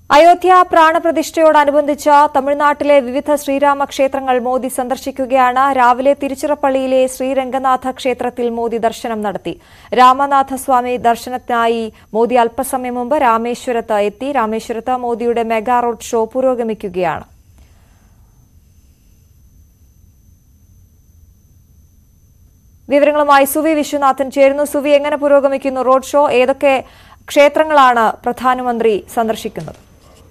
അയോധ്യ പ്രാണപ്രതിഷ്ഠയോടനുബന്ധിച്ച് തമിഴ്നാട്ടിലെ വിവിധ ശ്രീരാമ ക്ഷേത്രങ്ങൾ മോദി സന്ദർശിക്കുകയാണ് രാവിലെ തിരുച്ചിറപ്പള്ളിയിലെ ശ്രീരംഗനാഥ ക്ഷേത്രത്തിൽ മോദി ദർശനം നടത്തി രാമനാഥസ്വാമി ദർശനത്തിനായി മോദി അല്പസമയം മുമ്പ് രാമേശ്വരത്ത് എത്തി രാമേശ്വരത്ത് മോദിയുടെ മെഗാ റോഡ് ഷോ പുരോഗമിക്കുകയാണ് വിവരങ്ങളുമായി സുവി വിശ്വനാഥൻ ചേരുന്നു സുവി എങ്ങനെ പുരോഗമിക്കുന്നു റോഡ് ഷോ ഏതൊക്കെ ക്ഷേത്രങ്ങളാണ് പ്രധാനമന്ത്രി സന്ദർശിക്കുന്നത്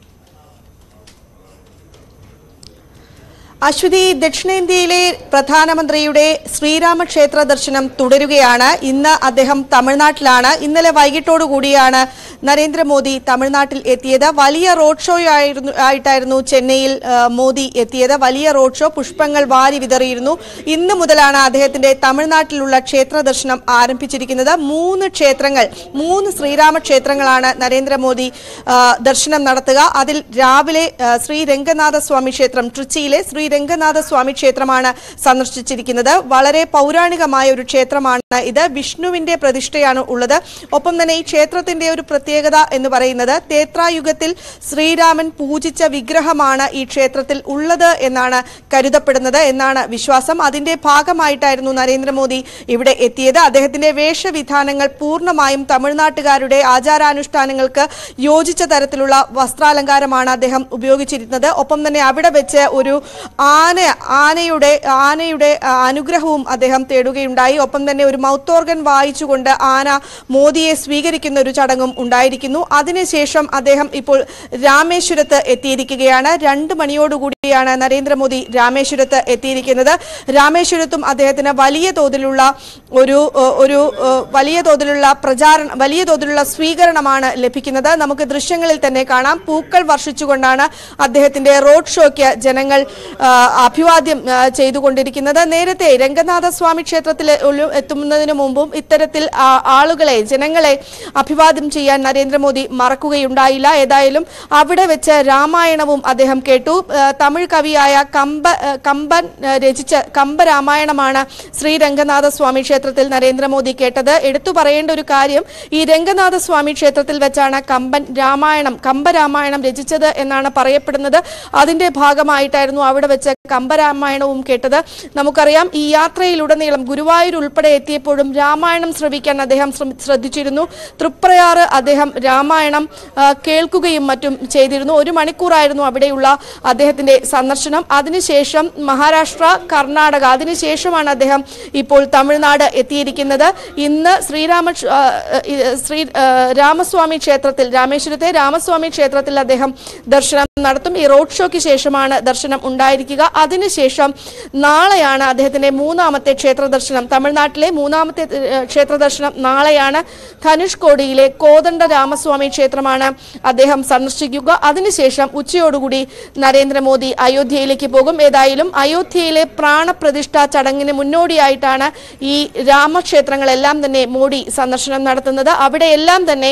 അശ്വതി ദക്ഷിണേന്ത്യയിലെ പ്രധാനമന്ത്രിയുടെ ശ്രീരാമക്ഷേത്ര ദർശനം തുടരുകയാണ് ഇന്ന് അദ്ദേഹം തമിഴ്നാട്ടിലാണ് ഇന്നലെ വൈകിട്ടോടുകൂടിയാണ് നരേന്ദ്രമോദി തമിഴ്നാട്ടിൽ എത്തിയത് വലിയ റോഡ് ഷോ ആയിരുന്നു ആയിട്ടായിരുന്നു ചെന്നൈയിൽ ആ, മോദി എത്തിയത് വലിയ റോഡ് ഷോ പുഷ്പങ്ങൾ വാരി വിതറിയിരുന്നു ഇന്ന് മുതലാണ് അദ്ദേഹത്തിന്റെ തമിഴ്നാട്ടിലുള്ള ക്ഷേത്ര ദർശനം ആരംഭിച്ചിരിക്കുന്നത് മൂന്ന് ക്ഷേത്രങ്ങൾ മൂന്ന് ശ്രീരാമ ക്ഷേത്രങ്ങളാണ് നരേന്ദ്രമോദി ആ, ദർശനം നടത്തുക അതിൽ രാവിലെ ആ, ശ്രീ രംഗനാഥ സ്വാമി ക്ഷേത്രം ട്രിച്ചിയിലെ ശ്രീ രംഗനാഥ സ്വാമി ക്ഷേത്രമാണ് സന്ദർശിച്ചിരിക്കുന്നത് വളരെ പൗരാണികമായ ഒരു ക്ഷേത്രമാണ് ഇത് വിഷ്ണുവിന്റെ പ്രതിഷ്ഠയാണ് ഉള്ളത് ഒപ്പം തന്നെ ഈ ക്ഷേത്രത്തിന്റെ ഒരു പ്രത്യേകത എന്ന് പറയുന്നത് തേത്രായുഗത്തിൽ ശ്രീരാമൻ പൂജിച്ച വിഗ്രഹമാണ് ഈ ക്ഷേത്രത്തിൽ ഉള്ളത് എന്നാണ് കരുതപ്പെടുന്നത് എന്നാണ് വിശ്വാസം അതിന്റെ ഭാഗമായിട്ടായിരുന്നു നരേന്ദ്രമോദി ഇവിടെ എത്തിയത് അദ്ദേഹത്തിന്റെ വേഷവിധാനങ്ങൾ പൂർണ്ണമായും തമിഴ്നാട്ടുകാരുടെ ആചാരാനുഷ്ഠാനങ്ങൾക്ക് യോജിച്ച തരത്തിലുള്ള വസ്ത്രാലങ്കാരമാണ് അദ്ദേഹം ഉപയോഗിച്ചിരുന്നത് ഒപ്പം തന്നെ അവിടെ വെച്ച് ഒരു ആന ആനയുടെ ആനയുടെ ആ, അനുഗ്രഹവും അദ്ദേഹം തേടുകയുണ്ടായി ഒപ്പം തന്നെ ഒരു മൗത്ത് ഓർഗൻ വായിച്ചുകൊണ്ട് ആന മോദിയെ സ്വീകരിക്കുന്ന ഒരു ചടങ്ങും ഉണ്ടായിരിക്കുന്നു അതിനുശേഷം അദ്ദേഹം ഇപ്പോൾ രാമേശ്വരത്ത് എത്തിയിരിക്കുകയാണ് രണ്ട് മണിയോടുകൂടിയാണ് നരേന്ദ്രമോദി രാമേശ്വരത്ത് എത്തിയിരിക്കുന്നത് രാമേശ്വരത്തും അദ്ദേഹത്തിന് വലിയ തോതിലുള്ള ഒരു ഏഹ്, ഒരു ഏഹ്, വലിയ തോതിലുള്ള പ്രചാരണം വലിയ തോതിലുള്ള സ്വീകരണമാണ് ലഭിക്കുന്നത് നമുക്ക് ദൃശ്യങ്ങളിൽ തന്നെ കാണാം പൂക്കൾ വർഷിച്ചുകൊണ്ടാണ് അദ്ദേഹത്തിന്റെ റോഡ് ഷോയ്ക്ക് ജനങ്ങൾ ആ, അഭിവാദ്യം ആ, ചെയ്തുകൊണ്ടിരിക്കുന്നത് നേരത്തെ രംഗനാഥ സ്വാമി ക്ഷേത്രത്തിൽ ഉള്ളു- എത്തുന്നതിന് മുമ്പും ഇത്തരത്തിൽ ആ, ആളുകളെ ജനങ്ങളെ അഭിവാദ്യം ചെയ്യാൻ നരേന്ദ്രമോദി മറക്കുകയുണ്ടായില്ല ഏതായാലും അവിടെ വെച്ച് രാമായണവും അദ്ദേഹം കേട്ടു ആ, തമിഴ് കവിയായ കമ്പ ആ, കമ്പൻ ആ, രചിച്ച കമ്പരാമായണമാണ് ശ്രീ രംഗനാഥ സ്വാമി ക്ഷേത്രത്തിൽ നരേന്ദ്രമോദി കേട്ടത് എടുത്തു പറയേണ്ട ഒരു കാര്യം ഈ രംഗനാഥ സ്വാമി ക്ഷേത്രത്തിൽ വെച്ചാണ് കമ്പൻ രാമായണം കമ്പരാമായണം രചിച്ചത് എന്നാണ് പറയപ്പെടുന്നത് അതിന്റെ ഭാഗമായിട്ടായിരുന്നു അവിടെ വെച്ച് കമ്പരാമായണവും കേട്ടത് നമുക്കറിയാം ഈ യാത്രയിലുടനീളം ഗുരുവായൂർ ഉൾപ്പെടെ എത്തിയപ്പോഴും രാമായണം ശ്രവിക്കാൻ അദ്ദേഹം ശ്രമി- ശ്രദ്ധിച്ചിരുന്നു തൃപ്രയാറ് അദ്ദേഹം രാമായണം ആ, കേൾക്കുകയും മറ്റും ചെയ്തിരുന്നു ഒരു മണിക്കൂറായിരുന്നു അവിടെയുള്ള അദ്ദേഹത്തിന്റെ സന്ദർശനം അതിനുശേഷം മഹാരാഷ്ട്ര കർണാടക അതിനുശേഷമാണ് അദ്ദേഹം ഇപ്പോൾ തമിഴ്നാട് എത്തിയിരിക്കുന്നത് ഇന്ന് ശ്രീരാമ ക്ഷ- ആ, ഈ, ശ്രീ ആ, രാമസ്വാമി ക്ഷേത്രത്തിൽ രാമേശ്വരത്തെ രാമസ്വാമി ക്ഷേത്രത്തിൽ അദ്ദേഹം ദർശനം നടത്തും ഈ റോഡ് ഷോയ്ക്ക് ശേഷമാണ് ദർശനം ഉണ്ടായിരിക്കുക അതിനുശേഷം നാളെയാണ് അദ്ദേഹത്തിന്റെ മൂന്നാമത്തെ ക്ഷേത്ര ദർശനം തമിഴ്നാട്ടിലെ മൂന്നാമത്തെ ഏഹ്, ക്ഷേത്ര ദർശനം നാളെയാണ് ധനുഷ്കോടിയിലെ കോദണ്ഡ രാമസ്വാമി ക്ഷേത്രമാണ് അദ്ദേഹം സന്ദർശിക്കുക അതിനുശേഷം ഉച്ചയോടുകൂടി നരേന്ദ്രമോദി അയോധ്യയിലേക്ക് പോകും ഏതായാലും അയോധ്യയിലെ പ്രാണപ്രതിഷ്ഠ ചടങ്ങിന് മുന്നോടിയായിട്ടാണ് ഈ രാമക്ഷേത്രങ്ങളെല്ലാം തന്നെ മോഡി സന്ദർശനം നടത്തുന്നത് അവിടെയെല്ലാം തന്നെ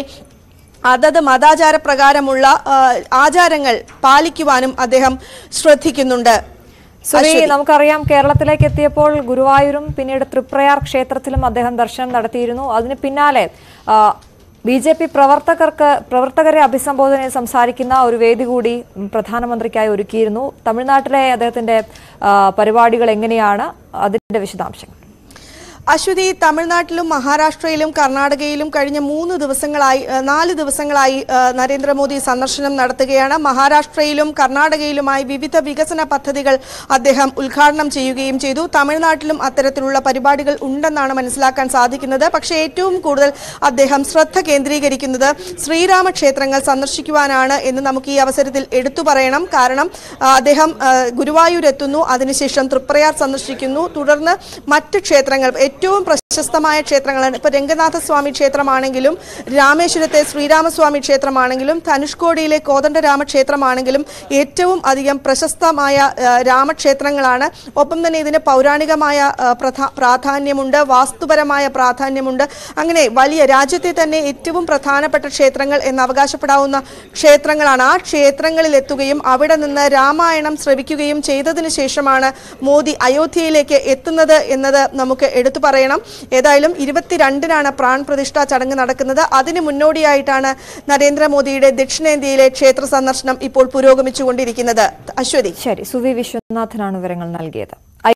അതത് മതാചാര പ്രകാരമുള്ള ആ, ആചാരങ്ങൾ പാലിക്കുവാനും അദ്ദേഹം ശ്രദ്ധിക്കുന്നുണ്ട് സുവി നമുക്കറിയാം കേരളത്തിലേക്ക് എത്തിയപ്പോൾ ഗുരുവായൂരും പിന്നീട് തൃപ്രയാർ ക്ഷേത്രത്തിലും അദ്ദേഹം ദർശനം നടത്തിയിരുന്നു അതിന് പിന്നാലെ ബി ജെ പി പ്രവർത്തകർക്ക് പ്രവർത്തകരെ അഭിസംബോധന ചെയ്ത് സംസാരിക്കുന്ന ഒരു വേദി കൂടി ഉം, പ്രധാനമന്ത്രിക്കായി ഒരുക്കിയിരുന്നു തമിഴ്നാട്ടിലെ അദ്ദേഹത്തിന്റെ ആ, പരിപാടികൾ എങ്ങനെയാണ് അതിന്റെ വിശദാംശങ്ങൾ അശ്വതി തമിഴ്നാട്ടിലും മഹാരാഷ്ട്രയിലും കർണാടകയിലും കഴിഞ്ഞ മൂന്ന് ദിവസങ്ങളായി ഏഹ്, നാല് ദിവസങ്ങളായി ഏഹ്, നരേന്ദ്രമോദി സന്ദർശനം നടത്തുകയാണ് മഹാരാഷ്ട്രയിലും കർണാടകയിലുമായി വിവിധ വികസന പദ്ധതികൾ അദ്ദേഹം ഉദ്ഘാടനം ചെയ്യുകയും ചെയ്തു തമിഴ്നാട്ടിലും അത്തരത്തിലുള്ള പരിപാടികൾ ഉണ്ടെന്നാണ് മനസ്സിലാക്കാൻ സാധിക്കുന്നത് പക്ഷേ ഏറ്റവും കൂടുതൽ അദ്ദേഹം ശ്രദ്ധ കേന്ദ്രീകരിക്കുന്നത് ശ്രീരാമ ക്ഷേത്രങ്ങൾ സന്ദർശിക്കുവാനാണ് എന്ന് നമുക്ക് ഈ അവസരത്തിൽ എടുത്തു പറയണം കാരണം ആ, അദ്ദേഹം ആ, ഗുരുവായൂർ എത്തുന്നു അതിനുശേഷം തൃപ്രയാർ സന്ദർശിക്കുന്നു തുടർന്ന് മറ്റ് ക്ഷേത്രങ്ങൾ ഏറ്റവും പ്രശസ്തമായ ക്ഷേത്രങ്ങളാണ് ഇപ്പോൾ രംഗനാഥ സ്വാമി ക്ഷേത്രമാണെങ്കിലും രാമേശ്വരത്തെ ശ്രീരാമസ്വാമി ക്ഷേത്രമാണെങ്കിലും ധനുഷ്കോടിയിലെ കോദണ്ഡ രാമക്ഷേത്രമാണെങ്കിലും ഏറ്റവും അധികം പ്രശസ്തമായ ആ, രാമക്ഷേത്രങ്ങളാണ് ഒപ്പം തന്നെ ഇതിന് പൗരാണികമായ ആ, പ്രധാ- പ്രാധാന്യമുണ്ട് വാസ്തുപരമായ പ്രാധാന്യമുണ്ട് അങ്ങനെ വലിയ രാജ്യത്തെ തന്നെ ഏറ്റവും പ്രധാനപ്പെട്ട ക്ഷേത്രങ്ങൾ എന്ന് അവകാശപ്പെടാവുന്ന ക്ഷേത്രങ്ങളാണ് ആ ക്ഷേത്രങ്ങളിൽ എത്തുകയും അവിടെ നിന്ന് രാമായണം ശ്രവിക്കുകയും ചെയ്തതിനു ശേഷമാണ് മോദി അയോധ്യയിലേക്ക് എത്തുന്നത് എന്നത് നമുക്ക് എടുത്തു പറയണം ഏതായാലും ഇരുപത്തിരണ്ടിനാണ് പ്രാൺ പ്രതിഷ്ഠാ ചടങ്ങ് നടക്കുന്നത് അതിന് മുന്നോടിയായിട്ടാണ് നരേന്ദ്രമോദിയുടെ ദക്ഷിണേന്ത്യയിലെ ക്ഷേത്ര സന്ദർശനം ഇപ്പോൾ പുരോഗമിച്ചുകൊണ്ടിരിക്കുന്നത് അശ്വതി ശരി സുവി വിശ്വനാഥനാണ് വിവരങ്ങൾ നൽകിയത്